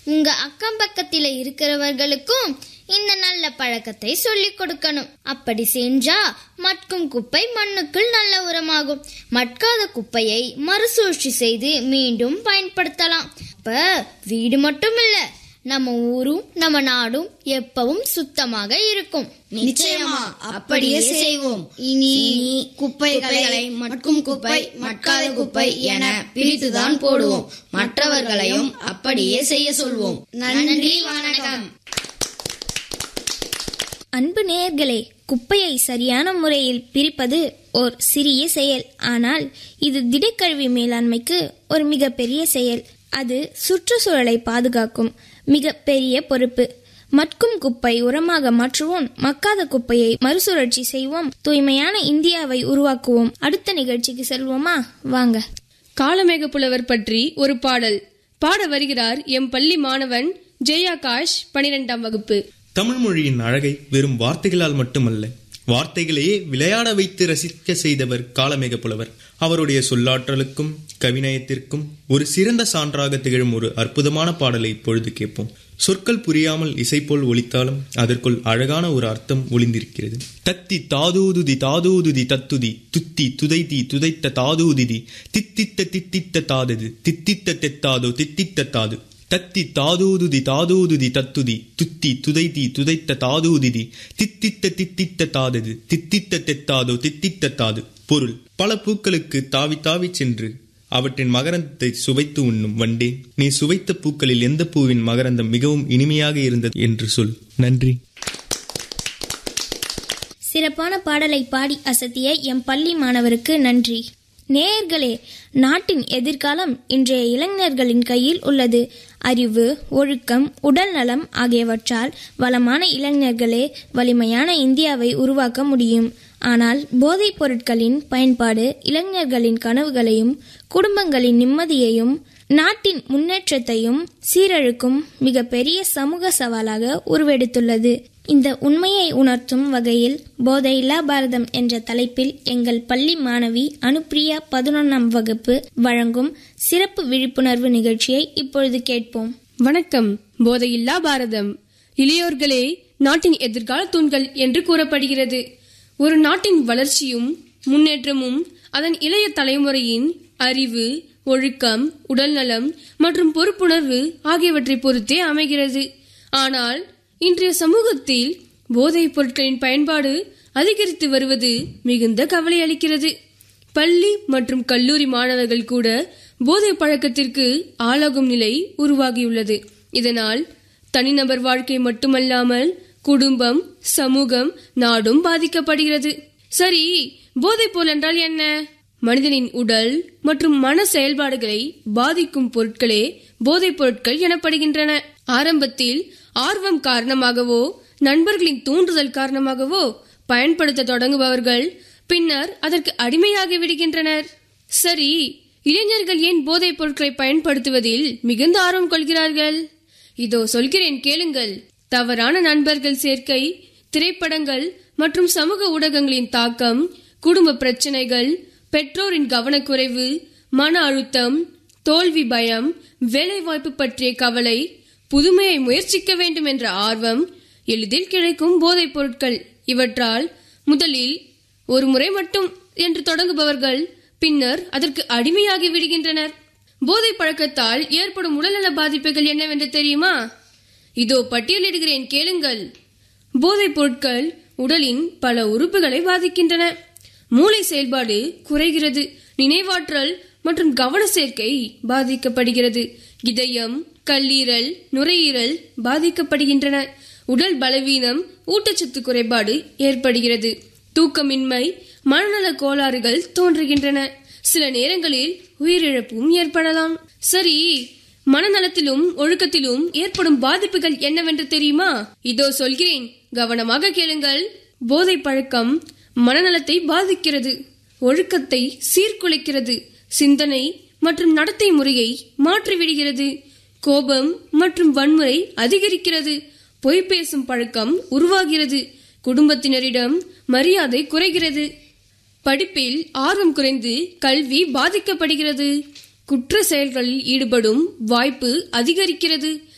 உங்க அக்கம் பக்கத்துல இருக்கிறவர்களுக்கும் இந்த நல்ல பழக்கத்தை சொல்லிக் கொடுக்கணும் அப்படி செஞ்சா மட்கும் குப்பை மண்ணுக்குள் நல்ல உரமாகும் மட்காத குப்பையை மறுசூழ்ச்சி செய்து மீண்டும் பயன்படுத்தலாம் அப்ப வீடு மட்டும் இல்ல நம்ம ஊரும் நம்ம நாடும் எப்பவும் சுத்தமாக இருக்கும் நிச்சயமா அப்படியே செய்வோம் இனி குப்பைகளை மட்கும் குப்பை மட்காத குப்பை என பிரித்துதான் போடுவோம் மற்றவர்களையும் அப்படியே செய்ய சொல்வோம் நன்றி வணக்கம் அன்பு நேயர்களே குப்பையை சரியான முறையில் பிரிப்பது ஓர் சிறிய செயல் ஆனால் இது திடக்கழிவு மேலாண்மைக்கு ஒரு மிகப்பெரிய செயல் அது சுற்றுச்சூழலை பாதுகாக்கும் மிக பெரிய பொறுப்பு மட்கும் குப்பை உரமாக மாற்றுவோம் மக்காத குப்பையை மறுசுழற்சி செய்வோம் தூய்மையான இந்தியாவை உருவாக்குவோம் அடுத்த நிகழ்ச்சிக்கு செல்வோமா வாங்க காலமேக புலவர் பற்றி ஒரு பாடல் பாட வருகிறார் எம் பள்ளி மாணவன் ஜெயாகாஷ் பனிரெண்டாம் வகுப்பு தமிழ் மொழியின் அழகை வெறும் வார்த்தைகளால் மட்டுமல்ல வார்த்தைகளையே விளையாட வைத்து ரசிக்க செய்தவர் காலமேக புலவர் அவருடைய சொல்லாற்றலுக்கும் கவிநயத்திற்கும் ஒரு சிறந்த சான்றாக திகழும் ஒரு அற்புதமான பாடலை இப்பொழுது கேட்போம் சொற்கள் புரியாமல் இசை போல் ஒலித்தாலும் அதற்குள் அழகான ஒரு அர்த்தம் ஒளிந்திருக்கிறது தத்தி தாதூதுதி தாதூதுதி தத்துதி துத்தி துதைதி துதைத்த தாதூதிதி தித்தித்த தித்தித்த தாதது தித்தித்த தெத்தாதோ தித்தித்த தாது தத்தி தாதூதுதி தாதூதுதி தத்துதி துத்தி துதைதி துதைத்த தாதூதிதி தித்தித்த தித்தித்த தாதது தித்தித்த தெத்தாதோ தித்தித்த தாது பொருள் பல பூக்களுக்கு தாவி தாவி சென்று அவற்றின் மகரந்தத்தை சுவைத்து உண்ணும் வண்டே நீ சுவைத்த பூக்களில் எந்த பூவின் மகரந்தம் மிகவும் இனிமையாக இருந்தது என்று சொல் நன்றி சிறப்பான பாடலை பாடி அசத்திய எம் பள்ளி மாணவருக்கு நன்றி நேயர்களே நாட்டின் எதிர்காலம் இன்றைய இளைஞர்களின் கையில் உள்ளது அறிவு ஒழுக்கம் உடல் நலம் ஆகியவற்றால் வளமான இளைஞர்களே வலிமையான இந்தியாவை உருவாக்க முடியும் ஆனால் போதைப் பொருட்களின் பயன்பாடு இளைஞர்களின் கனவுகளையும் குடும்பங்களின் நிம்மதியையும் நாட்டின் முன்னேற்றத்தையும் சீரழிக்கும் மிகப்பெரிய சமூக சவாலாக உருவெடுத்துள்ளது இந்த உண்மையை உணர்த்தும் வகையில் போதையில்லா பாரதம் என்ற தலைப்பில் எங்கள் பள்ளி மாணவி அனுப்பிரியா பதினொன்றாம் வகுப்பு வழங்கும் சிறப்பு விழிப்புணர்வு நிகழ்ச்சியை இப்பொழுது கேட்போம் வணக்கம் போதையில்லா பாரதம் இளையோர்களே நாட்டின் எதிர்கால தூண்கள் என்று கூறப்படுகிறது ஒரு நாட்டின் வளர்ச்சியும் முன்னேற்றமும் அதன் இளைய தலைமுறையின் அறிவு ஒழுக்கம் உடல்நலம் மற்றும் பொறுப்புணர்வு ஆகியவற்றை பொறுத்தே அமைகிறது ஆனால் இன்றைய சமூகத்தில் போதைப் பொருட்களின் பயன்பாடு அதிகரித்து வருவது மிகுந்த கவலை அளிக்கிறது பள்ளி மற்றும் கல்லூரி மாணவர்கள் கூட போதை பழக்கத்திற்கு ஆளாகும் நிலை உருவாகியுள்ளது இதனால் தனிநபர் வாழ்க்கை மட்டுமல்லாமல் குடும்பம் சமூகம் நாடும் பாதிக்கப்படுகிறது சரி போதைப் பொருள் என்றால் என்ன மனிதனின் உடல் மற்றும் மன செயல்பாடுகளை பாதிக்கும் பொருட்களே போதைப் பொருட்கள் எனப்படுகின்றன ஆரம்பத்தில் ஆர்வம் காரணமாகவோ நண்பர்களின் தூண்டுதல் காரணமாகவோ பயன்படுத்த தொடங்குபவர்கள் பின்னர் அதற்கு அடிமையாகி விடுகின்றனர் சரி இளைஞர்கள் ஏன் போதைப் பொருட்களை பயன்படுத்துவதில் மிகுந்த ஆர்வம் கொள்கிறார்கள் இதோ சொல்கிறேன் கேளுங்கள் தவறான நண்பர்கள் சேர்க்கை திரைப்படங்கள் மற்றும் சமூக ஊடகங்களின் தாக்கம் குடும்ப பிரச்சனைகள் பெற்றோரின் கவனக்குறைவு மன அழுத்தம் தோல்வி பயம் வேலைவாய்ப்பு பற்றிய கவலை புதுமையை முயற்சிக்க வேண்டும் என்ற ஆர்வம் எளிதில் கிடைக்கும் போதைப் பொருட்கள் இவற்றால் முதலில் ஒரு முறை மட்டும் என்று தொடங்குபவர்கள் பின்னர் அதற்கு அடிமையாகி விடுகின்றனர் போதை பழக்கத்தால் ஏற்படும் உடல்நல பாதிப்புகள் என்னவென்று தெரியுமா இதோ பட்டியலிடுகிறேன் கேளுங்கள் போதைப் பொருட்கள் உடலின் பல உறுப்புகளை பாதிக்கின்றன மூளை செயல்பாடு குறைகிறது நினைவாற்றல் மற்றும் கவன சேர்க்கை பாதிக்கப்படுகிறது இதயம் கல்லீரல் நுரையீரல் பாதிக்கப்படுகின்றன உடல் பலவீனம் ஊட்டச்சத்து குறைபாடு ஏற்படுகிறது தூக்கமின்மை மனநல கோளாறுகள் தோன்றுகின்றன சில நேரங்களில் உயிரிழப்பும் ஏற்படலாம் சரி மனநலத்திலும் ஒழுக்கத்திலும் ஏற்படும் பாதிப்புகள் என்னவென்று தெரியுமா இதோ சொல்கிறேன் கவனமாக கேளுங்கள் போதை பழக்கம் மனநலத்தை பாதிக்கிறது ஒழுக்கத்தை சீர்குலைக்கிறது சிந்தனை மற்றும் நடத்தை முறையை மாற்றிவிடுகிறது கோபம் மற்றும் வன்முறை அதிகரிக்கிறது பொய் பேசும் பழக்கம் உருவாகிறது குடும்பத்தினரிடம் மரியாதை குறைகிறது படிப்பில் ஆர்வம் குறைந்து கல்வி பாதிக்கப்படுகிறது குற்ற செயல்களில் ஈடுபடும் வாய்ப்பு அதிகரிக்கிறது